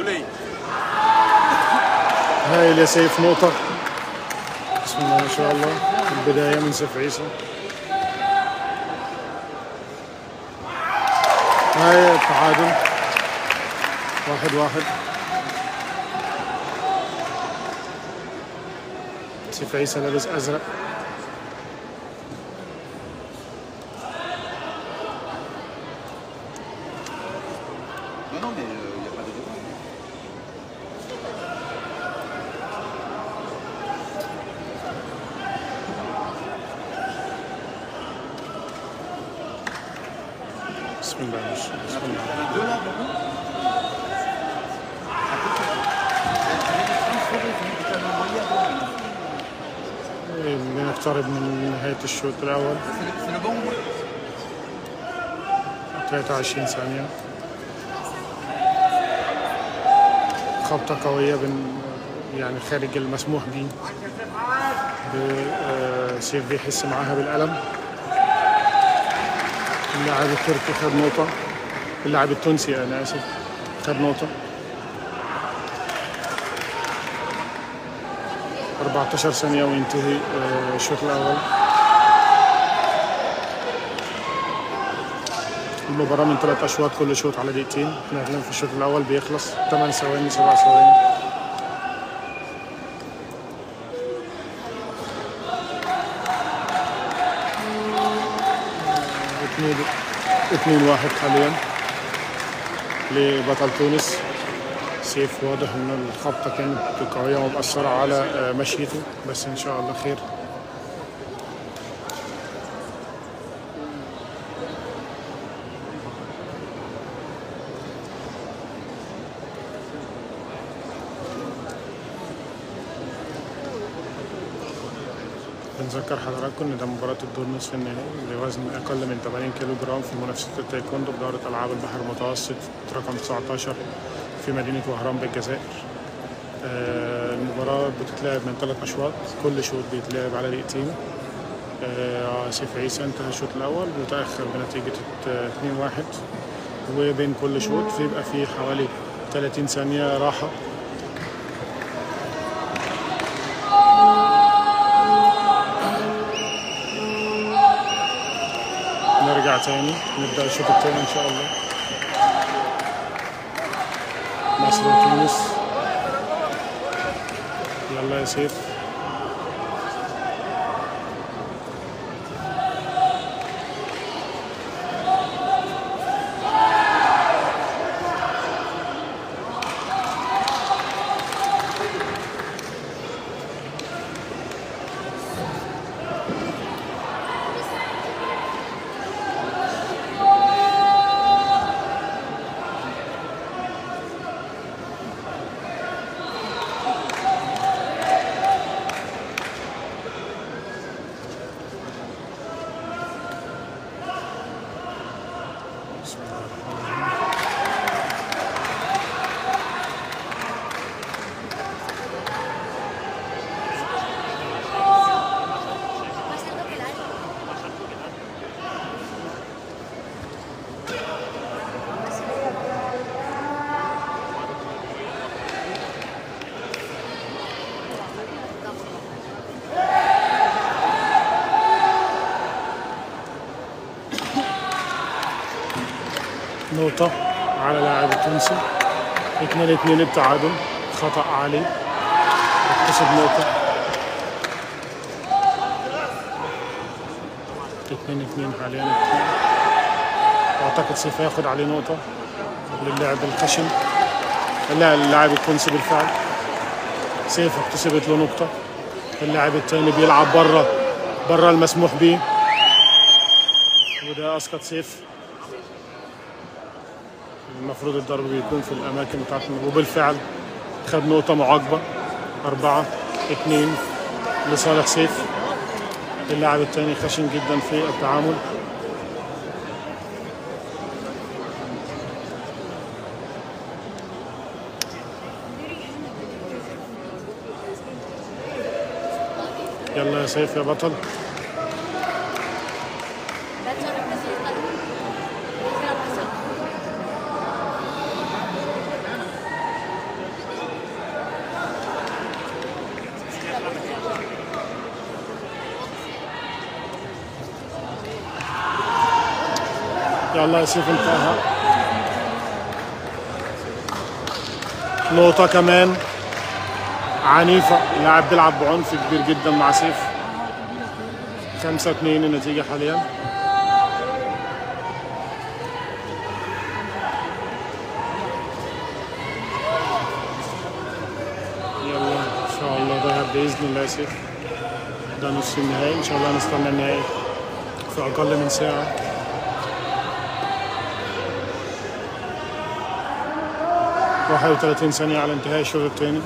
play. هايل يا سيف نقطة بسم الله ما شاء الله البداية من سيف عيسى هاي التعادل واحد واحد سيف عيسى لابس أزرق Non, non, mais il n'y a pas de débat. بسم الله ما شاء الله بسم الله Il y en a deux là, du coup À peu près. Il y a des transférés, celui que tu avais envoyé avant. إيه، بنقترب من نهاية الشوط الأول C'est le- c'est le bon ou 23 ثانية خبطة قوية بن يعني خارج المسموح به ب- آه، سيف بيحس معاها بالألم اللاعب التركي خد نقطة اللاعب التونسي أنا آسف خد نقطة 14 ثانية وينتهي آه، الشوط الأول المباراة من ثلاث أشواط كل شوط على دقيقتين احنا الآن في الشوط الأول بيخلص 8 ثواني 7 ثواني اتنين اتنين واحد حاليا لبطل تونس سيف واضح ان الخبطة كانت قوية ومؤثرة على آه، مشيته بس ان شاء الله خير بنذكر حضراتكم ان ده مباراة الدور نصف النهائي لوزن اقل من 80 كيلو جرام في منافسة التايكوندو بدورة العاب البحر المتوسط رقم 19 في مدينة وهران بالجزائر. آه، المباراة بتتلعب من ثلاث أشواط كل شوط بيتلعب على دقيقتين آه، سيف عيسى انتهى الشوط الأول متأخر بنتيجة آه، 2-1 وبين كل شوط بيبقى فيه حوالي 30 ثانية راحة نرجع تاني نبدأ الشوط التاني إن شاء الله مصر وتونس يلا يا سيف بسم الله الرحمن الرحيم نقطة على لاعب التونسي اثنين اثنين التعادل خطأ علي اكتسب نقطة اثنين اثنين حاليا اثنين. اعتقد سيف ياخد عليه نقطة للاعب الخشن لا اللاعب التونسي بالفعل سيف اكتسبت له نقطة اللاعب الثاني بيلعب بره بره المسموح به وده اسقط سيف المفروض الضرب بيكون في الأماكن بتاعتنا وبالفعل خد نقطة معاقبة أربعة اتنين لصالح سيف اللاعب الثاني خشن جدا في التعامل يلا يا سيف يا بطل يلا يا سيف انتهى نقطة كمان عنيفة لاعب بيلعب بعنف كبير جدا مع سيف خمسة اتنين النتيجة حاليا يلا ان شاء الله ده باذن الله يا سيف ده نص النهائي ان شاء الله نستنى النهائي في اقل من ساعة واحد وثلاثين ثانية على انتهاء الشوط الثاني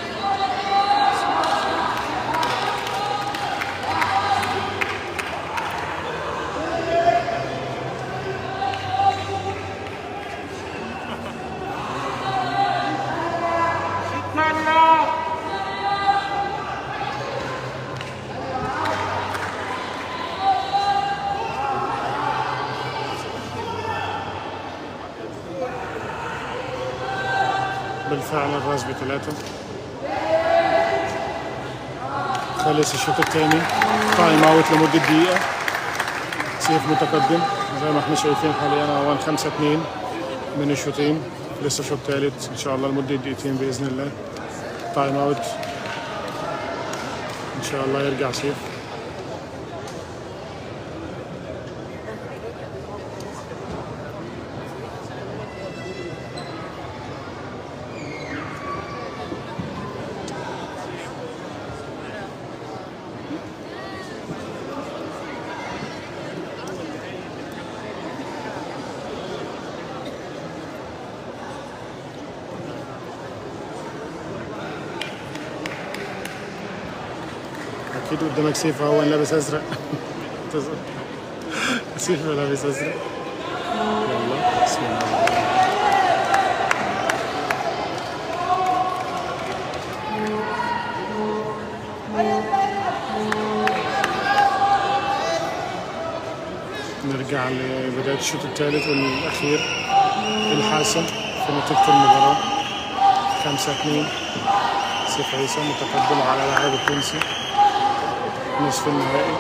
بالفعل الراس بثلاثة خلص الشوط الثاني تايم اوت لمدة دقيقة سيف متقدم زي ما احنا شايفين حاليا هو خمسة اتنين من الشوطين لسه شوط ثالث ان شاء الله لمدة دقيقتين بإذن الله تايم اوت ان شاء الله يرجع سيف اكيد قدامك سيف هو لابس ازرق سيف لابس ازرق يلا بسم الله نرجع لبداية الشوط الثالث والأخير الحاسم في نتيجة المباراة خمسة اتنين سيف عيسى متقدم على لاعب التونسي نصف النهائي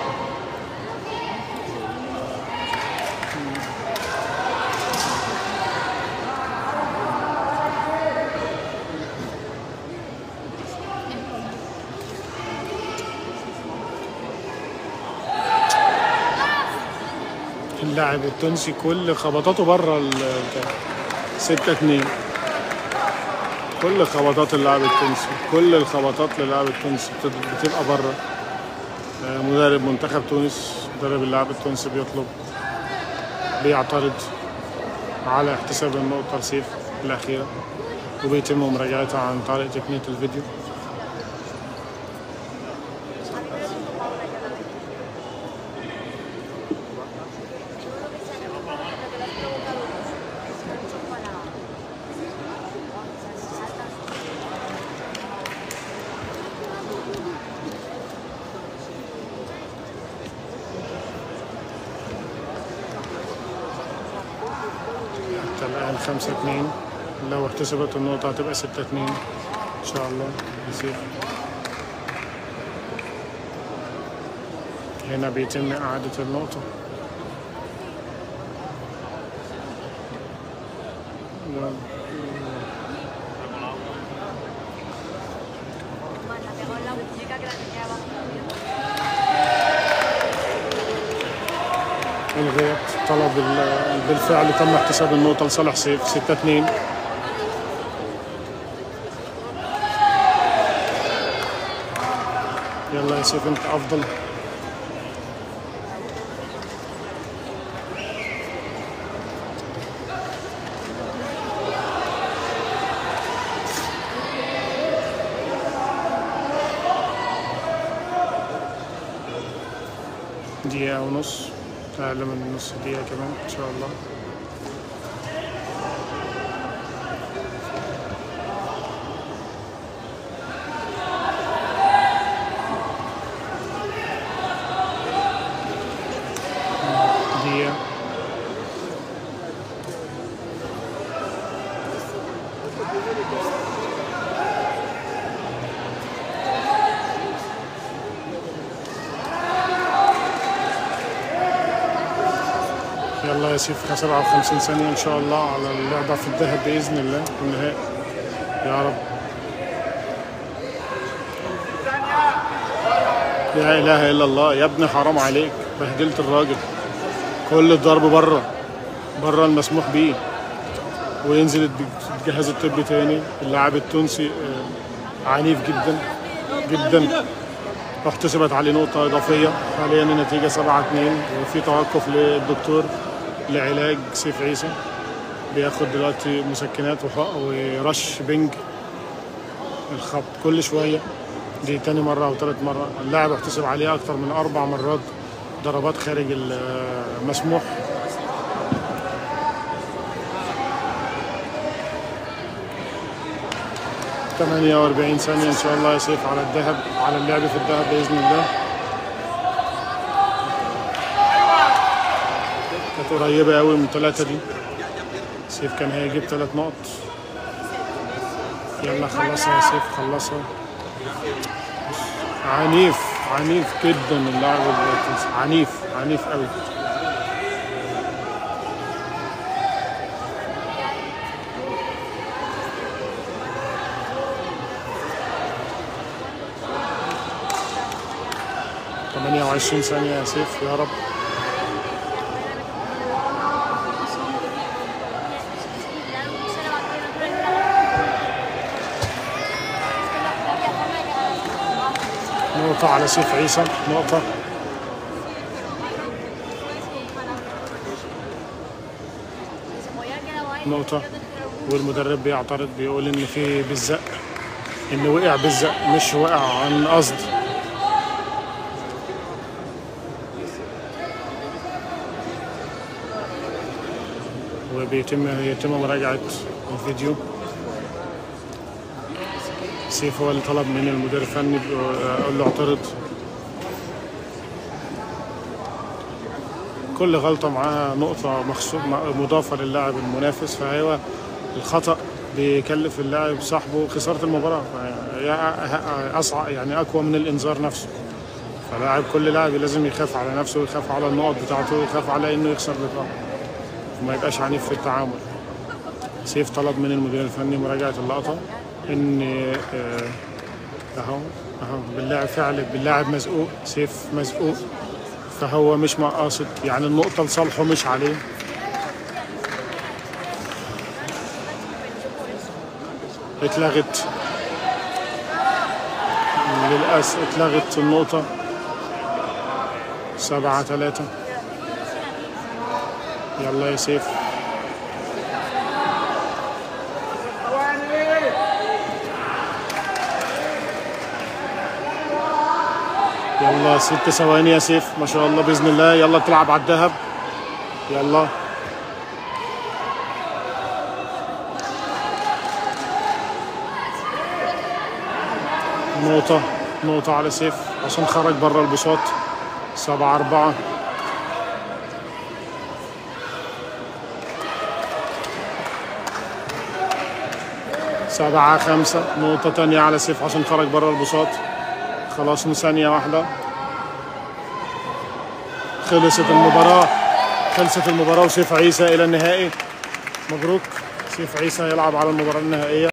اللاعب التونسي كل خبطاته بره ال 6 2 كل خبطات اللاعب التونسي كل الخبطات للاعب التونسي بتت- بتبقى بره آه، مدرب منتخب تونس مدرب اللاعب التونسي بيطلب بيعترض على احتساب النقطة لسيف الأخيرة وبيتم مراجعتها عن طريق تقنية الفيديو حتى الآن خمسة اتنين لو احتسبت النقطة هتبقى ستة اتنين إن شاء الله يصير هنا بيتم إعادة النقطة يلا. Manda, pegó en la muñeca que la tenía abajo. الغيت طلب ال- بالفعل تم احتساب النقطة لصالح سيف 6 2 يلا يا سيف انت افضل دقيقة ونص أقل من نص دقيقة كمان إن شاء الله دقيقة يلا يلا يا سيف 57 ثانية إن شاء الله على اللعبة في الذهب بإذن الله في النهائي يا رب لا إله إلا الله يا ابني حرام عليك بهدلت الراجل كل الضرب بره بره المسموح بيه وينزل الجهاز الطبي تاني اللاعب التونسي آه، عنيف جدا جدا احتسبت عليه نقطة إضافية حاليا النتيجة 7 2 وفي توقف للدكتور لعلاج سيف عيسى بياخد دلوقتي مسكنات وح- ورش بنج الخط كل شوية دي تاني مرة أو تالت مرة اللاعب احتسب عليه أكتر من أربع مرات ضربات خارج المسموح ثمانية وأربعين ثانية إن شاء الله يا سيف على الذهب على اللعب في الذهب بإذن الله كانت قريبة أوي من ثلاثة دي سيف كان هيجيب ثلاث نقط يلا خلصها يا سيف خلصها عنيف عنيف جدا اللاعب التونسي عنيف عنيف قوي ثمانية وعشرين ثانية يا سيف يا رب نقطة على سيف عيسى نقطة نقطة والمدرب بيعترض بيقول إن في بالزق إن وقع بالزق مش وقع عن قصد وبيتم يتم مراجعة الفيديو سيف هو اللي طلب من المدير الفني قال له اعترض كل غلطة معاها نقطة مخصوص مضافة للاعب المنافس فهو الخطأ بيكلف اللاعب صاحبه خسارة المباراة أصعب يعني أقوى من الإنذار نفسه فلاعب كل لاعب لازم يخاف على نفسه ويخاف على النقط بتاعته ويخاف على إنه يخسر لقاء وما يبقاش عنيف في التعامل سيف طلب من المدير الفني مراجعة اللقطة إن آه، أهو أهو باللاعب فعلا باللاعب مزقوق سيف مزقوق فهو مش مقاصد يعني النقطة لصالحه مش عليه اتلغت للأسف اتلغت النقطة سبعة ثلاثة يلا يا سيف يلا ست ثواني يا سيف ما شاء الله بإذن الله يلا تلعب على الذهب يلا نقطة نقطة على سيف عشان خرج بره البساط سبعة أربعة سبعة خمسة نقطة تانية على سيف عشان خرج بره البساط خلاص من ثانية واحدة خلصت المباراة خلصت المباراة وسيف عيسى إلى النهائي مبروك سيف عيسى يلعب على المباراة النهائية